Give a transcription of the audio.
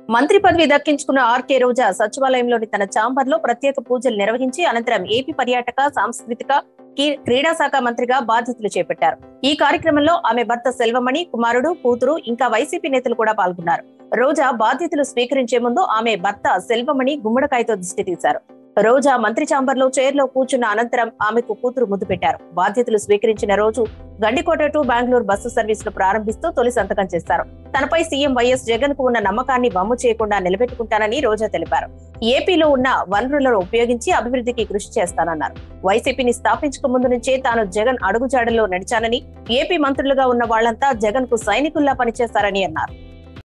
మంత్రి పదవి దక్కించుకున్న ఆర్కే రోజా సచివాలయంలోని తన ఛాంబర్ లో ప్రత్యేక పూజలు నిర్వహించి అనంతరం ఏపీ పర్యాటక సాంస్కృతిక కీ- క్రీడా శాఖ మంత్రిగా బాధ్యతలు చేపట్టారు ఈ కార్యక్రమంలో ఆమె భర్త సెల్వమణి కుమారుడు కూతురు ఇంకా వైసీపీ నేతలు కూడా పాల్గొన్నారు రోజా బాధ్యతలు స్వీకరించే ముందు ఆమె భర్త సెల్వమణి గుమ్మడికాయతో దిష్టి తీశారు రోజా మంత్రి ఛాంబర్ లో చైర్ లో కూర్చున్న అనంతరం ఆమెకు కూతురు ముద్దు పెట్టారు బాధ్యతలు స్వీకరించిన రోజు గండికోట టు బెంగళూరు బస్సు సర్వీసులు ప్రారంభిస్తూ తొలి సంతకం చేశారు తనపై సీఎం వైఎస్ జగన్ కు ఉన్న నమ్మకాన్ని వమ్ము చేయకుండా నిలబెట్టుకుంటానని రోజా తెలిపారు ఏపీలో ఉన్న వనరులను ఉపయోగించి అభివృద్ధికి కృషి చేస్తానన్నారు వైసీపీని స్థాపించక ముందు నుంచే తాను జగన్ అడుగుజాడల్లో నడిచానని ఏపీ మంత్రులుగా ఉన్న వాళ్లంతా జగన్ కు సైనికుల్లా పనిచేస్తారని అన్నారు